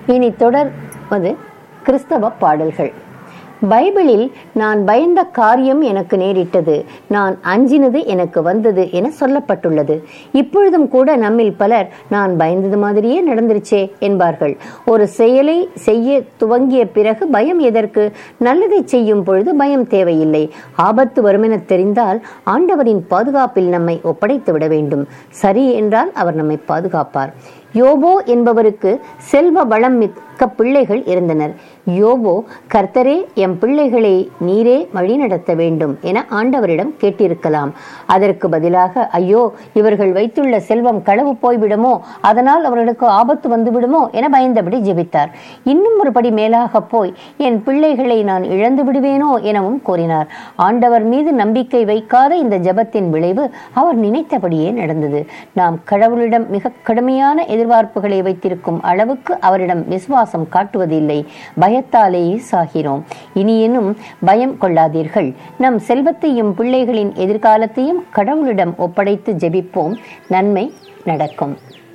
இனி தொடர்வது கிறிஸ்தவ பாடல்கள் பைபிளில் நான் பயந்த காரியம் எனக்கு நேரிட்டது நான் அஞ்சினது எனக்கு வந்தது என சொல்லப்பட்டுள்ளது இப்பொழுதும் கூட நம்மில் பலர் நான் பயந்தது மாதிரியே நடந்துருச்சே என்பார்கள் ஒரு செயலை செய்ய துவங்கிய பிறகு பயம் எதற்கு நல்லதை செய்யும் பொழுது பயம் தேவையில்லை ஆபத்து வருமென தெரிந்தால் ஆண்டவரின் பாதுகாப்பில் நம்மை ஒப்படைத்து விட வேண்டும் சரி என்றால் அவர் நம்மை பாதுகாப்பார் யோபோ என்பவருக்கு செல்வ வளம் மிக்க பிள்ளைகள் இருந்தனர் யோபோ கர்த்தரே எம் பிள்ளைகளை நீரே வழிநடத்த வேண்டும் என ஆண்டவரிடம் கேட்டிருக்கலாம் அதற்கு பதிலாக ஐயோ இவர்கள் வைத்துள்ள செல்வம் களவு போய்விடுமோ அதனால் அவர்களுக்கு ஆபத்து வந்துவிடுமோ என பயந்தபடி ஜெபித்தார் இன்னும் ஒரு படி மேலாக போய் என் பிள்ளைகளை நான் இழந்து விடுவேனோ எனவும் கூறினார் ஆண்டவர் மீது நம்பிக்கை வைக்காத இந்த ஜெபத்தின் விளைவு அவர் நினைத்தபடியே நடந்தது நாம் கடவுளிடம் மிக கடுமையான எதிர்பார்ப்புகளை வைத்திருக்கும் அளவுக்கு அவரிடம் விசுவாசம் காட்டுவதில்லை பயத்தாலேயே சாகிறோம் இனியேனும் பயம் கொள்ளாதீர்கள் நம் செல்வத்தையும் பிள்ளைகளின் எதிர்காலத்தையும் கடவுளிடம் ஒப்படைத்து ஜெபிப்போம் நன்மை நடக்கும்